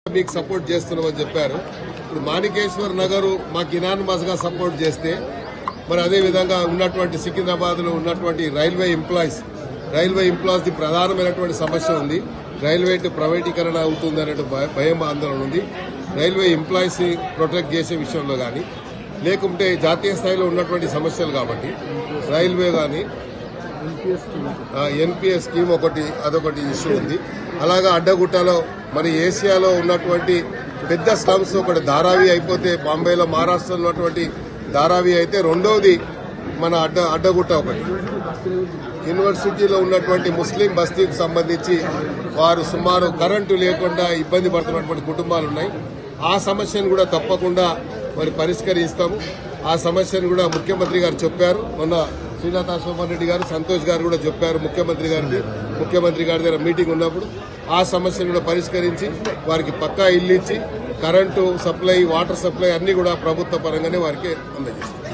మీకు సపోర్ట్ చేస్తున్నామని చెప్పారు ఇప్పుడు మాణికేశ్వర్ నగర్ మాకు ఇనానిమస్ గా సపోర్ట్ చేస్తే మరి అదే విధంగా ఉన్నటువంటి సికింద్రాబాద్ లో ఉన్నటువంటి రైల్వే ఎంప్లాయీస్ రైల్వే ఎంప్లాయీస్ ది ప్రధానమైనటువంటి సమస్య ఉంది రైల్వే ప్రైవేటీకరణ అవుతుంది అనే భయం ఆందోళన ఉంది రైల్వే ఎంప్లాయీస్ ని ప్రొటెక్ట్ చేసే విషయంలో కానీ లేకుంటే జాతీయ స్థాయిలో ఉన్నటువంటి సమస్యలు కాబట్టి రైల్వే కానీ ఎన్పిఎస్ స్కీమ్ ఒకటి అదొకటి ఇష్యూ ఉంది అలాగా అడ్డగుట్టలో మరి ఏసియాలో ఉన్నటువంటి పెద్ద స్లమ్స్ ఒకటి ధారావి అయిపోతే బాంబేలో మహారాష్ట్రలో ఉన్నటువంటి ధారావి అయితే రెండవది మన అడ్డ అడ్డగుట్ట ఒకటి యూనివర్సిటీలో ఉన్నటువంటి ముస్లిం బస్తీకి సంబంధించి వారు సుమారు కరెంటు లేకుండా ఇబ్బంది పడుతున్నటువంటి కుటుంబాలు ఉన్నాయి ఆ సమస్యను కూడా తప్పకుండా మరి పరిష్కరిస్తాము ఆ సమస్యను కూడా ముఖ్యమంత్రి గారు చెప్పారు మొన్న శ్రీనాథ సోమన్ రెడ్డి గారు సంతోష్ గారు కూడా చెప్పారు ముఖ్యమంత్రి గారికి ముఖ్యమంత్రి గారి దగ్గర మీటింగ్ ఉన్నప్పుడు ఆ సమస్యను కూడా పరిష్కరించి వారికి పక్కా ఇల్లు ఇచ్చి కరెంటు సప్లై వాటర్ సప్లై అన్ని కూడా ప్రభుత్వ పరంగానే వారికి అందజేస్తారు